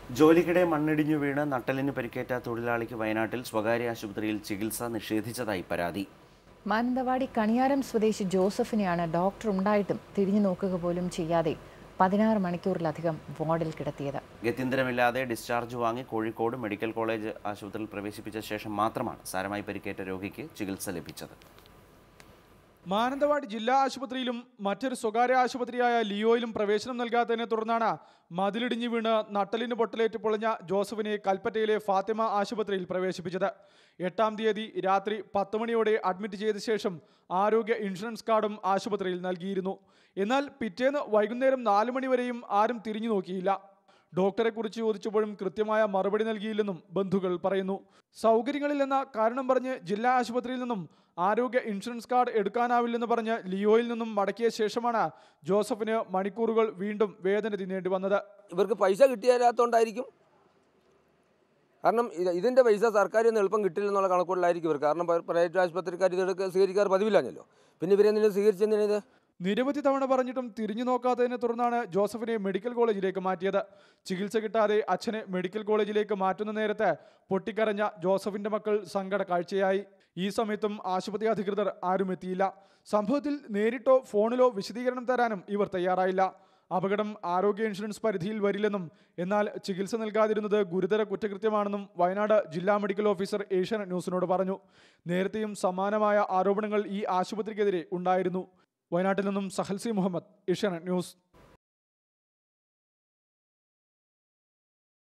ജോലിക്കിടെ മണ്ണിടിഞ്ഞു വീണ് നട്ടലിന് പരിക്കേറ്റ തൊഴിലാളിക്ക് വയനാട്ടിൽ സ്വകാര്യ ആശുപത്രിയിൽ ചികിത്സ നിഷേധിച്ചതായി പരാതി മാനന്തവാടി കണിയാരം സ്വദേശി ജോസഫിനെയാണ് ഡോക്ടർ ഉണ്ടായിട്ടും തിരിഞ്ഞു നോക്കുക പോലും ചെയ്യാതെ പതിനാറ് മണിക്കൂറിലധികം വാർഡിൽ കിടത്തിയത് ഗത്യന്തരമില്ലാതെ ഡിസ്ചാർജ് വാങ്ങി കോഴിക്കോട് മെഡിക്കൽ കോളേജ് ആശുപത്രിയിൽ പ്രവേശിപ്പിച്ച ശേഷം മാത്രമാണ് സാരമായി പരിക്കേറ്റ രോഗിക്ക് ചികിത്സ ലഭിച്ചത് മാനന്തവാടി ജില്ലാ ആശുപത്രിയിലും മറ്റൊരു സ്വകാര്യ ആശുപത്രിയായ ലിയോയിലും പ്രവേശനം നൽകാത്തതിനെ തുടർന്നാണ് മതിലിടിഞ്ഞു വീണ് നട്ടലിന് പൊട്ടലേറ്റ് പൊളിഞ്ഞ ജോസഫിനെ കൽപ്പറ്റയിലെ ഫാത്തിമ ആശുപത്രിയിൽ പ്രവേശിപ്പിച്ചത് എട്ടാം തീയതി രാത്രി പത്ത് മണിയോടെ അഡ്മിറ്റ് ചെയ്ത ശേഷം ആരോഗ്യ ഇൻഷുറൻസ് കാർഡും ആശുപത്രിയിൽ നൽകിയിരുന്നു എന്നാൽ പിറ്റേന്ന് വൈകുന്നേരം നാല് മണിവരെയും ആരും തിരിഞ്ഞു നോക്കിയില്ല ഡോക്ടറെ കുറിച്ച് ചോദിച്ചപ്പോഴും കൃത്യമായ മറുപടി നൽകിയില്ലെന്നും ബന്ധുക്കൾ പറയുന്നു സൗകര്യങ്ങളില്ലെന്ന കാരണം പറഞ്ഞ് ജില്ലാ ആശുപത്രിയിൽ നിന്നും ആരോഗ്യ ഇൻഷുറൻസ് കാർഡ് എടുക്കാനാവില്ലെന്ന് പറഞ്ഞ് ലിയോയിൽ നിന്നും മടക്കിയ ശേഷമാണ് ജോസഫിന് മണിക്കൂറുകൾ വീണ്ടും വേദന തിന്നേണ്ടി വന്നത് ഇവർക്ക് പൈസ കിട്ടിയാലാത്തോണ്ടായിരിക്കും കാരണം ഇത് ഇതിൻ്റെ പൈസ സർക്കാരിൽ നിന്ന് എളുപ്പം കിട്ടില്ലെന്നുള്ള കണക്കുകളിലായിരിക്കും ഇവർ കാരണം പ്ര- പ്രൈവറ്റ് ആശുപത്രിക്കാർ ഇതെടുക്കുക സ്വീകരിക്കാറ് പതിവില്ലാഞ്ഞല്ലോ പിന്നെ ഇവരെന്തിനും സ്വീകരിച്ചെന്തിനാ ഇത് നിരവധി തവണ പറഞ്ഞിട്ടും തിരിഞ്ഞു നോക്കാത്തതിനെ തുടർന്നാണ് ജോസഫിനെ മെഡിക്കൽ കോളേജിലേക്ക് മാറ്റിയത് ചികിത്സ കിട്ടാതെ അച്ഛനെ മെഡിക്കൽ കോളേജിലേക്ക് മാറ്റുന്ന നേരത്ത് പൊട്ടിക്കരഞ്ഞ ജോസഫിന്റെ മക്കൾ സങ്കട കാഴ്ചയായി ഈ സമയത്തും ആശുപത്രി അധികൃതർ ആരും എത്തിയില്ല സംഭവത്തിൽ നേരിട്ടോ ഫോണിലോ വിശദീകരണം തരാനും ഇവർ തയ്യാറായില്ല അപകടം ആരോഗ്യ ഇൻഷുറൻസ് പരിധിയിൽ വരില്ലെന്നും എന്നാൽ ചികിത്സ നൽകാതിരുന്നത് ഗുരുതര കുറ്റകൃത്യമാണെന്നും വയനാട് ജില്ലാ മെഡിക്കൽ ഓഫീസർ ഏഷ്യാനെറ്റ് ന്യൂസിനോട് പറഞ്ഞു നേരത്തെയും സമാനമായ ആരോപണങ്ങൾ ഈ ആശുപത്രിക്കെതിരെ ഉണ്ടായിരുന്നു വയനാട്ടിൽ നിന്നും സഹൽസി മുഹമ്മദ് ഏഷ്യാനെറ്റ് ന്യൂസ്